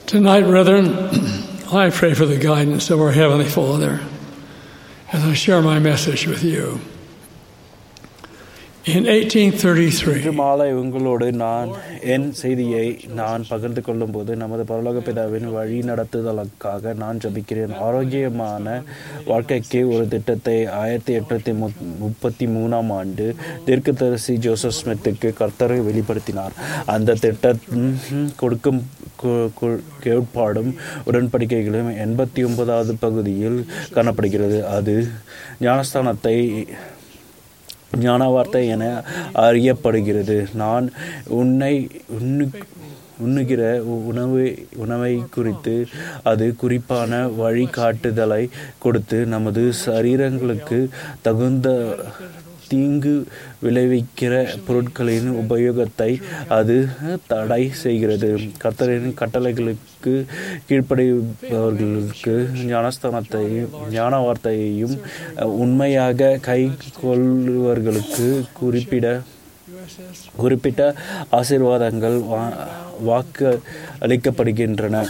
Tonight, brethren, I pray for the guidance of our Heavenly Father as I share my message with you. In 1833, இன்று மாலை உங்களோடு நான் என் செய்தியை நான் பகிர்ந்து கொள்ளும்போது நமது பரலோக பிதாவின் வழி நடத்துதலுக்காக நான் ஜபிக்கிறேன் ஆரோக்கியமான வாழ்க்கைக்கு ஒரு திட்டத்தை ஆயிரத்தி எட்நூத்தி முப்பத்தி மூணாம் ஆண்டு தீர்க்கதரிசி ஜோசப் ஸ்மித்துக்கு கர்த்தரை வெளிப்படுத்தினார் அந்த திட்டம் கொடுக்கும் கு- கு- கோட்பாடும் உடன்படிக்கைகளும் எண்பத்தி ஒன்பதாவது பகுதியில் காணப்படுகிறது அது ஞானஸ்தானத்தை ஞான வார்த்தை என அறியப்படுகிறது நான் உன்னை உண்ணு உண்ணுகிற உணவு உணவை குறித்து அது குறிப்பான வழிகாட்டுதலை கொடுத்து நமது சரீரங்களுக்கு தகுந்த தீங்கு விளைவிக்கிற பொருட்களின் உபயோகத்தை அது தடை செய்கிறது கர்த்தரின் கட்டளைகளுக்கு கீழ்ப்படிபவர்களுக்கு ஞானஸ்தானத்தையும் ஞான வார்த்தையையும் உண்மையாக கை கொள்ளுவர்களுக்கு குறிப்பிட குறிப்பிட்ட ஆசீர்வாதங்கள் வா- வாக்கு அளிக்கப்படுகின்றன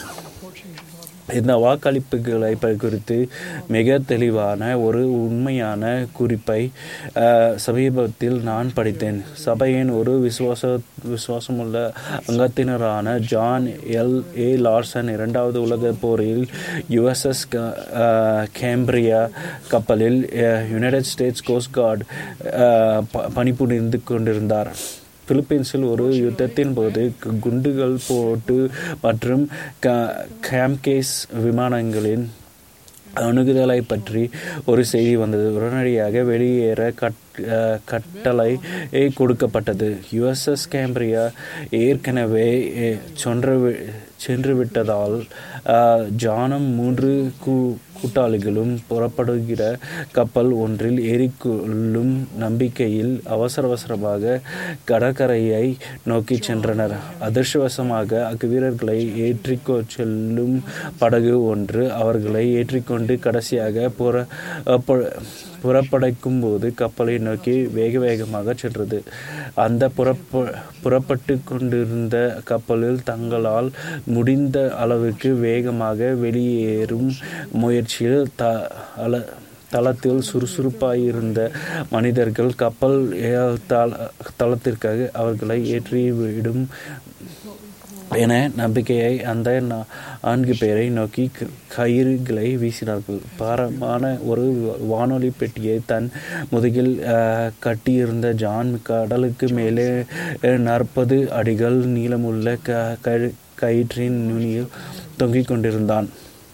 இந்த வாக்களிப்புகளை ப- குறித்து மிக தெளிவான ஒரு உண்மையான குறிப்பை அஹ், சமீபத்தில் நான் படித்தேன் சபையின் ஒரு விசுவாச விசுவாசமுள்ள அங்கத்தினரான ஜான் எல் ஏ லார்சன் இரண்டாவது உலகப் போரில் யுஎஸ்எஸ் கேம்பிரியா கப்பலில் யுனைடெட் ஸ்டேட்ஸ் கோஸ்ட் கார்டு பணிபுரிந்து கொண்டிருந்தார் பிலிப்பீன்ஸில் ஒரு யுத்தத்தின் போது கு- குண்டுகள் போட்டு மற்றும் க- கேம்கேஸ் விமானங்களின் அணுகுதலை பற்றி ஒரு செய்தி வந்தது உடனடியாக வெளியேற கட் அஹ், கட்டளை கொடுக்கப்பட்டது யுஎஸ்எஸ் கேம்பிரியா ஏற்கனவே அஹ், சென்று வி- சென்று விட்டதால் அஹ், ஜானும் மூன்று கூ கூட்டாளிகளும் புறப்படுகிற கப்பல் ஒன்றில் ஏறிக்கொள்ளும் நம்பிக்கையில் அவசர அவசரமாக கடற்கரையை நோக்கி சென்றனர் அதிர்ஷ்டவசமாக அவ்வீரர்களை ஏற்றிக்கோ செல்லும் படகு ஒன்று அவர்களை ஏற்றிக்கொண்டு கடைசியாக புற புற- புறப்படைக்கும் போது கப்பலை நோக்கி வேக வேகமாக சென்றது அந்த புறப்ப புறப்பட்டு கொண்டிருந்த கப்பலில் தங்களால் முடிந்த அளவுக்கு வேகமாக வெளியேறும் முயற்சியில் த அல தளத்தில் சுறுசுறுப்பாயிருந்த மனிதர்கள் கப்பல் ஏ- தள- தளத்திற்காக அவர்களை ஏற்றிவிடும் என நம்பிக்கையை அந்த நா- நான்கு பேரை நோக்கி க- கயிறுகளை வீசினார்கள் பாரமான ஒரு வானொலி பெட்டியை தன் முதுகில் அஹ், கட்டியிருந்த ஜான் கடலுக்கு மேலே நாற்பது அடிகள் நீளமுள்ள க கயிறு- கயிற்றின் நுனியில் தொங்கிக் கொண்டிருந்தான்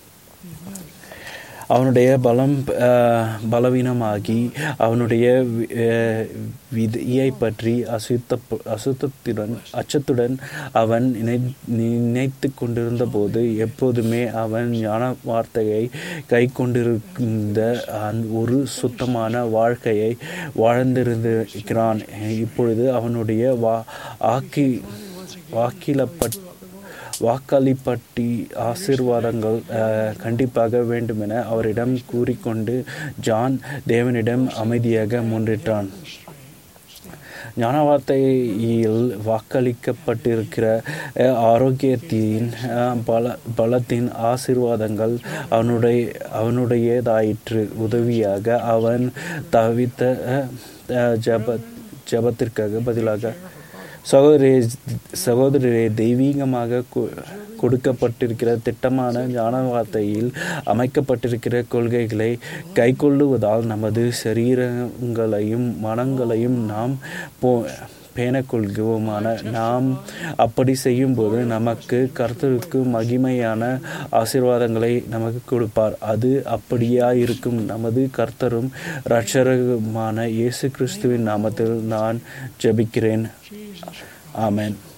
அவனுடைய பலம் அஹ், பலவீனமாகி அவனுடைய வி- அஹ், விதியை பற்றி அசுத்த அசுத்தத்துடன் அச்சத்துடன் அவன் நினை நினைத்து கொண்டிருந்த போது எப்போதுமே அவன் ஞான வார்த்தையை கை கொண்டிருந்த அந்த ஒரு சுத்தமான வாழ்க்கையை வாழ்ந்திருந்திருக்கிறான் இப்பொழுது அவனுடைய வா ஆக்கி வாக்கிலப்பட் வாக்களிப்பட்டி ஆசீர்வாதங்கள் அஹ், கண்டிப்பாக வேண்டுமென அவரிடம் கூறிக்கொண்டு ஜான் தேவனிடம் அமைதியாக முன்னிட்டான் ஞான வார்த்தையில் வாக்களிக்கப்பட்டிருக்கிற அஹ், ஆரோக்கியத்தின் அஹ், பல பலத்தின் ஆசீர்வாதங்கள் அவனுடைய அவனுடையதாயிற்று உதவியாக அவன் தவித்த அஹ், அஹ், ஜப ஜபத்திற்காக பதிலாக சகோதரி சகோதரரே தெய்வீகமாக கொ- கொடுக்கப்பட்டிருக்கிற திட்டமான ஞான வார்த்தையில் அமைக்கப்பட்டிருக்கிற கொள்கைகளை கைக்கொள்ளுவதால் நமது சரீரங்களையும் மனங்களையும் நாம் போ பேணக்கொள்கிறோமான நாம் அப்படி செய்யும்போது நமக்கு கர்த்தருக்கு மகிமையான ஆசீர்வாதங்களை நமக்கு கொடுப்பார் அது அப்படியா இருக்கும் நமது கர்த்தரும் இரட்சகருமான இயேசு கிறிஸ்துவின் நாமத்தில் நான் ஜெபிக்கிறேன் ஆமென்